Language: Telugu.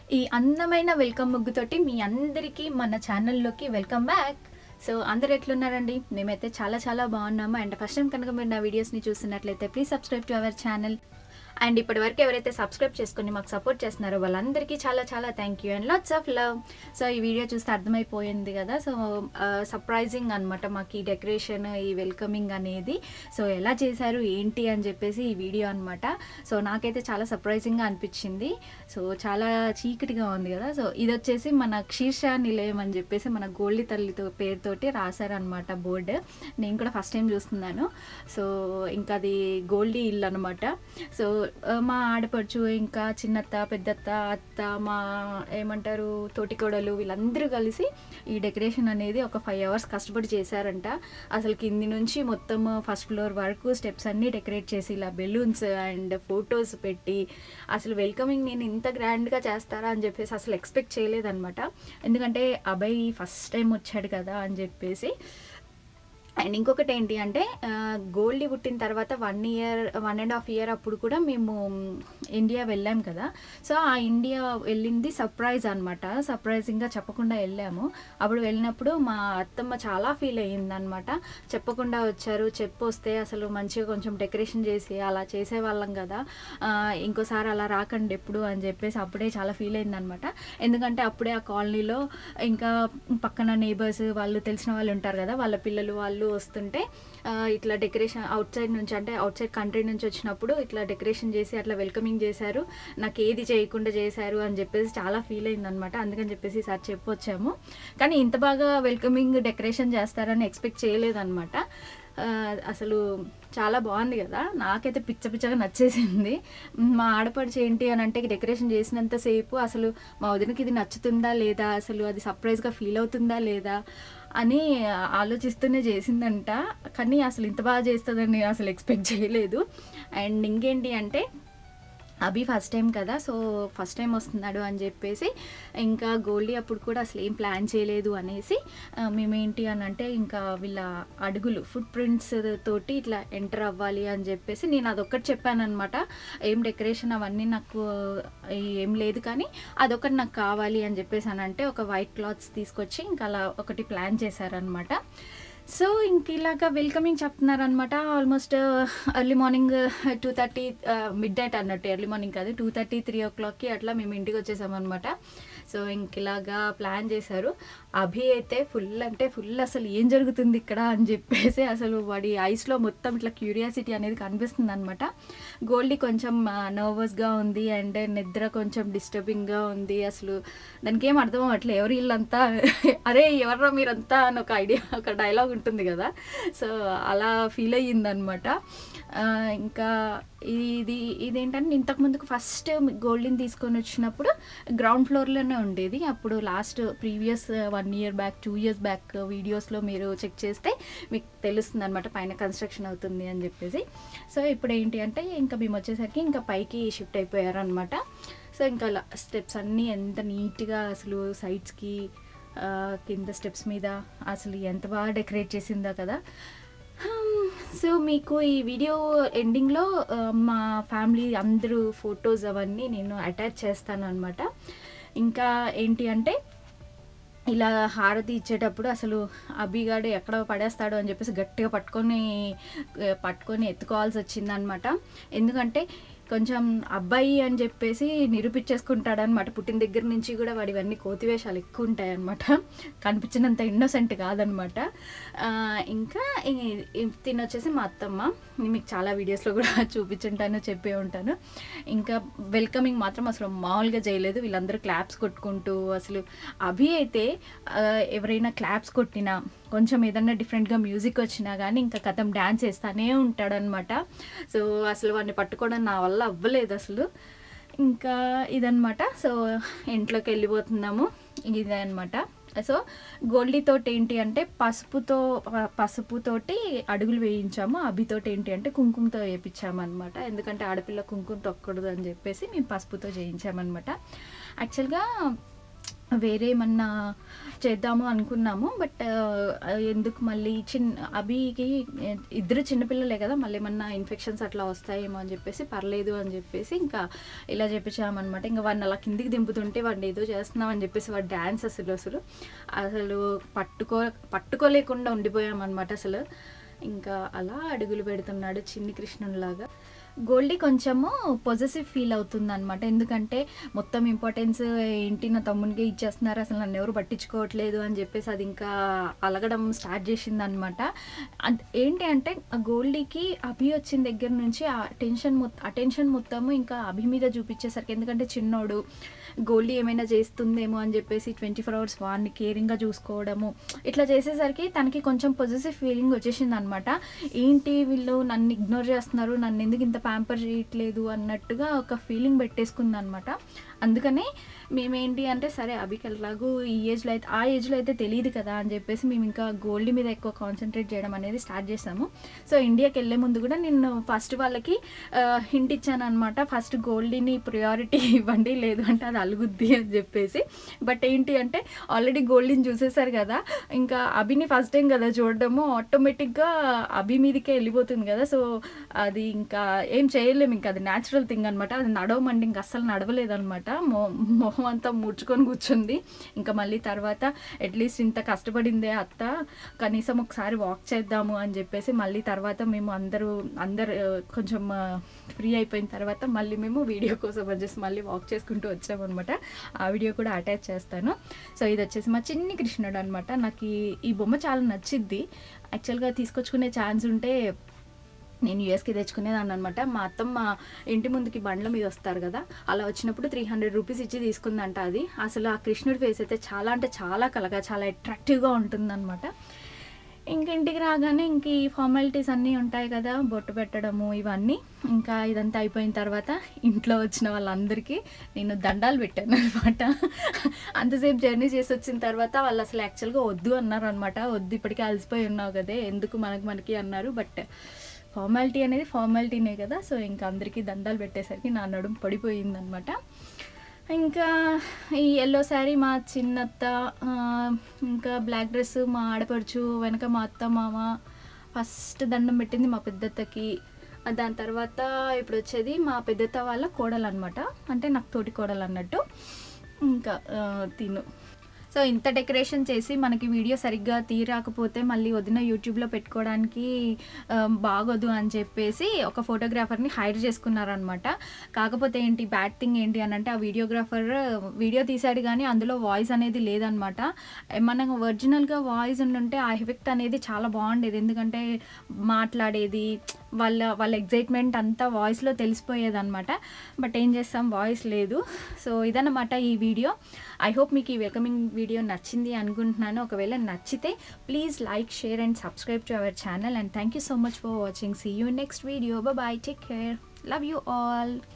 ఈ అందమైన వెల్కమ్ ముగ్గుతోటి మీ అందరికీ మన ఛానల్లోకి వెల్కమ్ బ్యాక్ సో అందరు ఎట్లున్నారండి మేమైతే చాలా చాలా బాగున్నాము అండ్ ఫస్ట్ టైం కనుక మీరు నా వీడియోస్ని చూస్తున్నట్లయితే please subscribe to our channel and ఇప్పటి వరకు ఎవరైతే సబ్స్క్రైబ్ చేసుకొని మాకు సపోర్ట్ చేస్తున్నారో వాళ్ళందరికీ చాలా చాలా thank you and lots of love so ఈ వీడియో చూస్తే అర్థమైపోయింది కదా సో సర్ప్రైజింగ్ అనమాట మాకు ఈ డెకరేషన్ ఈ వెల్కమింగ్ అనేది సో ఎలా చేశారు ఏంటి అని చెప్పేసి ఈ వీడియో అనమాట సో నాకైతే చాలా సర్ప్రైజింగ్గా అనిపించింది సో చాలా చీకటిగా ఉంది కదా సో ఇది వచ్చేసి మన క్షీర్ష నిలయం అని చెప్పేసి మన గోల్డి తల్లితో పేరుతోటి రాశారనమాట బోర్డు నేను కూడా ఫస్ట్ టైం చూస్తున్నాను సో ఇంకా అది గోల్డీ ఇల్లు అనమాట సో ఆ, మా ఆడపడుచు ఇంకా చిన్నత్త పెద్దత్త అత్త మా ఏమంటారు తోటికోడలు వీళ్ళందరూ కలిసి ఈ డెకరేషన్ అనేది ఒక ఫైవ్ అవర్స్ కష్టపడి చేశారంట అసలు కింది నుంచి మొత్తం ఫస్ట్ ఫ్లోర్ వరకు స్టెప్స్ అన్నీ డెకరేట్ చేసి ఇలా బెలూన్స్ అండ్ ఫొటోస్ పెట్టి అసలు వెల్కమింగ్ నేను ఇంత గ్రాండ్గా చేస్తారా అని చెప్పేసి అసలు ఎక్స్పెక్ట్ చేయలేదన్నమాట ఎందుకంటే అబ్బాయి ఫస్ట్ టైం వచ్చాడు కదా అని చెప్పేసి అండ్ ఇంకొకటి ఏంటి అంటే ఆ, గోల్డీ పుట్టిన తర్వాత one year one and half year అప్పుడు కూడా మేము మ్, ఇండియా వెళ్ళాం కదా సో ఆ ఇండియా వెళ్ళింది సర్ప్రైజ్ అనమాట సర్ప్రైజింగ్గా చెప్పకుండా వెళ్ళాము అప్పుడు వెళ్ళినప్పుడు మా అత్తమ్మ చాలా ఫీల్ అయ్యిందనమాట చెప్పకుండా వచ్చారు చెప్పొస్తే అసలు మంచిగా కొంచెం డెకరేషన్ చేసి అలా చేసేవాళ్ళం కదా ఆ, ఇంకోసారి అలా రాకండి ఎప్పుడు అని చెప్పేసి అప్పుడే చాలా ఫీల్ అయిందనమాట ఎందుకంటే అప్పుడే ఆ కాలనీలో ఇంకా పక్కన నేబర్స్ వాళ్ళు తెలిసిన వాళ్ళు ఉంటారు కదా వాళ్ళ పిల్లలు వాళ్ళు వస్తుంటే ఆ, ఇట్లా డెకరేషన్ అవుట్ సైడ్ నుంచి అంటే అవుట్ సైడ్ కంట్రీ నుంచి వచ్చినప్పుడు ఇట్లా డెకరేషన్ చేసి అట్లా వెల్కమింగ్ చేశారు నాకు ఏది చేయకుండా చేశారు అని చెప్పేసి చాలా ఫీల్ అయిందనమాట అందుకని చెప్పేసి ఈసారి చెప్పొచ్చాము కానీ ఇంత బాగా వెల్కమింగ్ డెకరేషన్ చేస్తారని ఎక్స్పెక్ట్ చేయలేదన్నమాట ఆ, అసలు చాలా బాగుంది కదా నాకైతే పిచ్చ పిచ్చగా నచ్చేసింది మా ఆడపడిచి ఏంటి అని అంటే డెకరేషన్ చేసినంతసేపు అసలు మా వదినకి ఇది నచ్చుతుందా లేదా అసలు అది సర్ప్రైజ్గా ఫీల్ అవుతుందా లేదా అని ఆలోచిస్తూనే చేసిందంట కానీ అసలు ఇంత బాగా చేస్తుందని నేను అసలు ఎక్స్పెక్ట్ చేయలేదు అండ్ ఇంకేంటి అంటే అభి ఫస్ట్ టైం కదా సో ఫస్ట్ టైం వస్తున్నాడు అని చెప్పేసి ఇంకా గోల్డీ అప్పుడు కూడా అసలు ఏం ప్లాన్ చేయలేదు అనేసి ఆ, మేమేంటి అని అంటే ఇంకా వీళ్ళ అడుగులు ఫుట్ ప్రింట్స్ తోటి ఇట్లా ఎంటర్ అవ్వాలి అని చెప్పేసి నేను అదొక్కటి చెప్పానమాట ఏం డెకరేషన్ అవన్నీ నాకు ఏం లేదు కానీ అదొకటి నాకు కావాలి అని చెప్పేసి అని అంటే ఒక వైట్ క్లాత్స్ తీసుకొచ్చి ఇంకా అలా ఒకటి ప్లాన్ చేశారనమాట సో ఇంక ఇలాగా వెల్కమింగ్ చెప్తున్నారనమాట almost early morning two thirty midnight అన్నట్టు ఎర్లీ మార్నింగ్ కాదు టూ థర్టీ త్రీ ఓ క్లాక్కి అట్లా మేము ఇంటికి వచ్చేసామన్నమాట సో ఇంక ఇలాగా ప్లాన్ చేశారు అభి అయితే ఫుల్ అంటే ఫుల్ అసలు ఏం జరుగుతుంది ఇక్కడ అని చెప్పేసి అసలు వాడి ఐస్లో మొత్తం ఇట్లా క్యూరియాసిటీ అనేది కనిపిస్తుంది అనమాట గోల్డీ కొంచెం నర్వస్గా ఉంది అండ్ నిద్ర కొంచెం డిస్టర్బింగ్గా ఉంది అసలు దానికి ఏం అర్థం అవ్వట్లేదు ఎవరు వీళ్ళంతా అరే ఎవర్రా మీరంతా అని ఒక ఐడియా ఒక డైలాగ్ ఉంటుంది కదా సో అలా ఫీల్ అయ్యిందనమాట ఇంకా ఇది ఇదేంటంటే ఇంతకు ముందుకు ఫస్ట్ గోల్డ్ని తీసుకొని వచ్చినప్పుడు గ్రౌండ్ ఫ్లోర్లోనే ఉండేది అప్పుడు last previous one year back two years back వీడియోస్లో మీరు చెక్ చేస్తే మీకు తెలుస్తుంది అనమాట పైన కన్స్ట్రక్షన్ అవుతుంది అని చెప్పేసి సో ఇప్పుడు ఏంటి అంటే ఇంకా మేము వచ్చేసరికి ఇంకా పైకి షిఫ్ట్ అయిపోయారు అనమాట సో ఇంకా స్టెప్స్ అన్నీ ఎంత నీట్గా అసలు సైడ్స్కి ఆ, కింద స్టెప్స్ మీద అసలు ఎంత బాగా డెకరేట్ చేసిందో కదా హ్మ్, సో మీకు ఈ వీడియో ఎండింగ్లో ఆ, మా ఫ్యామిలీ అందరూ ఫొటోస్ అవన్నీ నేను అటాచ్ చేస్తాను అనమాట ఇంకా ఏంటి అంటే ఇలా హారతి ఇచ్చేటప్పుడు అసలు అభిగాడు ఎక్కడ పడేస్తాడో అని చెప్పేసి గట్టిగా పట్టుకొని ఆ, పట్టుకొని ఎత్తుకోవాల్సి వచ్చిందనమాట ఎందుకంటే కొంచెం అబ్బాయి అని చెప్పేసి నిరూపించేసుకుంటాడనమాట పుట్టిన దగ్గర నుంచి కూడా వాడి ఇవన్నీ కోతివేషాలు ఎక్కువ ఉంటాయన్నమాట కనిపించినంత ఇన్నోసెంట్ కాదనమాట ఆ, ఇంకా ఈ- ఈ- తిని వచ్చేసి మా అత్తమ్మ నేను మీకు చాలా వీడియోస్లో కూడా చూపించుంటాను చెప్పే ఉంటాను ఇంకా వెల్కమింగ్ మాత్రం అసలు మామూలుగా చేయలేదు వీళ్ళందరూ క్లాప్స్ కొట్టుకుంటూ అసలు అభి అయితే ఆ, ఎవరైనా క్లాప్స్ కొట్టినా కొంచెం ఏదన్నా డిఫరెంట్గా మ్యూజిక్ వచ్చినా కానీ ఇంకా కథం డ్యాన్స్ వేస్తానే ఉంటాడనమాట సో అసలు వాడిని పట్టుకోవడం నా వల్ల అవ్వలేదు అసలు ఇంకా ఇదనమాట సో ఇంట్లోకి వెళ్ళిపోతున్నాము ఇదే అనమాట సో గోల్డీతోటి ఏంటి అంటే పసుపుతో ప- పసుపుతోటి అడుగులు వేయించాము అభితోటి ఏంటి అంటే కుంకుమతో వేయించాము అనమాట ఎందుకంటే ఆడపిల్ల కుంకుమ తొక్కకూడదు అని చెప్పేసి మేము పసుపుతో చేయించామన్నమాట యాక్చువల్గా వేరే ఏమన్నా చేద్దాము అనుకున్నాము బట్ ఎందుకు మళ్ళీ చిన్న అభికి ఇద్దరు చిన్నపిల్లలే కదా మళ్ళీ ఏమన్నా ఇన్ఫెక్షన్స్ అట్లా వస్తాయేమో అని చెప్పేసి పర్లేదు అని చెప్పేసి ఇంకా ఇలా చెప్పించామన్నమాట ఇంకా వాడిని అలా కిందికి దింపుతుంటే వాడిని ఏదో చేస్తున్నాం అని చెప్పేసి వాడు డ్యాన్స్ అసలు అసలు అసలు పట్టుకో పట్టుకోలేకుండా ఉండిపోయామన్నమాట అసలు ఇంకా అలా అడుగులు పెడుతున్నాడు చిన్ని కృష్ణునిలాగా గోల్డీ కొంచెము పొజెసివ్ ఫీల్ అవుతుంది అనమాట ఎందుకంటే మొత్తం ఇంపార్టెన్స్ ఏంటి నా తమ్మునికి ఇచ్చేస్తున్నారు అసలు నన్ను ఎవరు పట్టించుకోవట్లేదు అని చెప్పేసి అది ఇంకా అలగడం స్టార్ట్ చేసింది అనమాట ఏంటి అంటే ఆ గోల్డీకి అభి వచ్చిన దగ్గర నుంచి ఆ టెన్షన్ మొత్తం అటెన్షన్ మొత్తము ఇంకా అభి మీద చూపించేసరికి ఎందుకంటే చిన్నోడు గోల్డీ ఏమైనా చేస్తుందేమో అని చెప్పేసి ట్వంటీ ఫోర్ అవర్స్ వాడిని కేరింగ్గా చూసుకోవడము ఇట్లా చేసేసరికి తనకి కొంచెం పొజిటివ్ ఫీలింగ్ వచ్చేసింది అనమాట ఏంటి వీళ్ళు నన్ను ఇగ్నోర్ చేస్తున్నారు నన్ను ఎందుకు ఇంత ప్యాంపర్ చేయట్లేదు అన్నట్టుగా ఒక ఫీలింగ్ పెట్టేసుకుంది అనమాట అందుకనే మేమేంటి అంటే సరే అభికి ఎలాగూ ఈ ఏజ్లో అయితే ఆ ఏజ్లో అయితే తెలియదు కదా అని చెప్పేసి మేము ఇంకా గోల్డ్ మీద ఎక్కువ కాన్సన్ట్రేట్ చేయడం అనేది స్టార్ట్ చేసాము సో ఇండియాకి వెళ్ళే ముందు కూడా నేను ఫస్ట్ వాళ్ళకి హింట్ ఇచ్చాను అనమాట ఫస్ట్ గోల్డ్ని ప్రియారిటీ ఇవ్వండి లేదు అంటే అది అలుగుద్ది అని చెప్పేసి బట్ ఏంటి అంటే ఆల్రెడీ గోల్డ్ని చూసేసారు కదా ఇంకా అభిని ఫస్ట్ టైం కదా చూడడము ఆటోమేటిక్గా అభి మీదకే వెళ్ళిపోతుంది కదా సో అది ఇంకా ఏం చేయలేము ఇంకా అది న్యాచురల్ థింగ్ అనమాట అది నడవమండి ఇంకా అస్సలు నడవలేదన్నమాట మొ మొహం అంతా ముడుచుకొని కూర్చుంది ఇంకా మళ్ళీ తర్వాత అట్లీస్ట్ ఇంత కష్టపడిందే అత్త కనీసం ఒకసారి వాక్ చేద్దాము అని చెప్పేసి మళ్ళీ తర్వాత మేము అందరూ అందరు ఆ, కొంచెం ఫ్రీ అయిపోయిన తర్వాత మళ్ళీ మేము వీడియో కోసం వచ్చేసి మళ్ళీ వాక్ చేసుకుంటూ వచ్చామన్నమాట ఆ వీడియో కూడా అటాచ్ చేస్తాను సో ఇది వచ్చేసి మా చిన్ని కృష్ణుడు అనమాట నాకు ఈ- ఈ బొమ్మ చాలా నచ్చిద్ది యాక్చువల్గా తీసుకొచ్చుకునే ఛాన్స్ ఉంటే నేను యూఎస్కి తెచ్చుకునేదాన్ని అనమాట మా అత్తమ్మ ఇంటి ముందుకి బండ్ల మీద వస్తారు కదా అలా వచ్చినప్పుడు త్రీ హండ్రెడ్ రూపీస్ ఇచ్చి తీసుకుందంట అది అసలు ఆ కృష్ణుడి ఫేస్ అయితే చాలా అంటే చాలా కలగా చాలా అట్రాక్టివ్గా ఉంటుందన్నమాట ఇంకా ఇంటికి రాగానే ఇంక ఈ ఫార్మాలిటీస్ అన్నీ ఉంటాయి కదా బొట్టు పెట్టడము ఇవన్నీ ఇంకా ఇదంతా అయిపోయిన తర్వాత ఇంట్లో వచ్చిన వాళ్ళందరికీ నేను దండాలు పెట్టాను అనమాట అంతసేపు జర్నీ చేసి వచ్చిన తర్వాత వాళ్ళు అసలు యాక్చువల్గా వద్దు అన్నారు అనమాట వద్దు ఇప్పటికే అలసిపోయి ఉన్నావు కదే ఎందుకు మనకి మనకి అన్నారు బట్ ఫార్మాలిటీ అనేది ఫార్మాలిటీనే కదా సో ఇంకా అందరికీ దండాలు పెట్టేసరికి నా నడుము పడిపోయిందనమాట ఇంకా ఈ ఎల్లో శారీ మా చిన్నత్త ఆ, ఇంకా బ్లాక్ డ్రెస్ మా ఆడపడుచు వెనక మా అత్త మామ ఫస్ట్ దండం పెట్టింది మా పెద్దత్తకి ఆ దాని తర్వాత ఇప్పుడు వచ్చేది మా పెద్దత్త వాళ్ళ కోడలు అనమాట అంటే నాకు తోటి కోడలు అన్నట్టు ఇంకా ఆ, తిను సో ఇంత డెకరేషన్ చేసి మనకి వీడియో సరిగ్గా తీరాకపోతే మళ్ళీ వదిన యూట్యూబ్లో పెట్టుకోవడానికి ఆ, బాగోదు అని చెప్పేసి ఒక ఫోటోగ్రాఫర్ని హైర్ చేసుకున్నారనమాట కాకపోతే ఏంటి బ్యాడ్ థింగ్ ఏంటి అని అంటే ఆ వీడియోగ్రాఫర్ వీడియో తీశాడు కానీ అందులో వాయిస్ అనేది లేదనమాట మనం ఒరిజినల్గా వాయిస్ ఉండుంటే ఆ ఎఫెక్ట్ అనేది చాలా బాగుండేది ఎందుకంటే మాట్లాడేది వాళ్ళ వాళ్ళ ఎగ్జైట్మెంట్ అంతా వాయిస్లో తెలిసిపోయేది అనమాట బట్ ఏం చేస్తాం వాయిస్ లేదు సో ఇదన్నమాట ఈ వీడియో ఐ హోప్ మీకు ఈ వెల్కమింగ్ వీడియో నచ్చింది అనుకుంటున్నాను ఒకవేళ నచ్చితే please like share and subscribe to our channel and thank you so much for watching see you next video bye take care love you all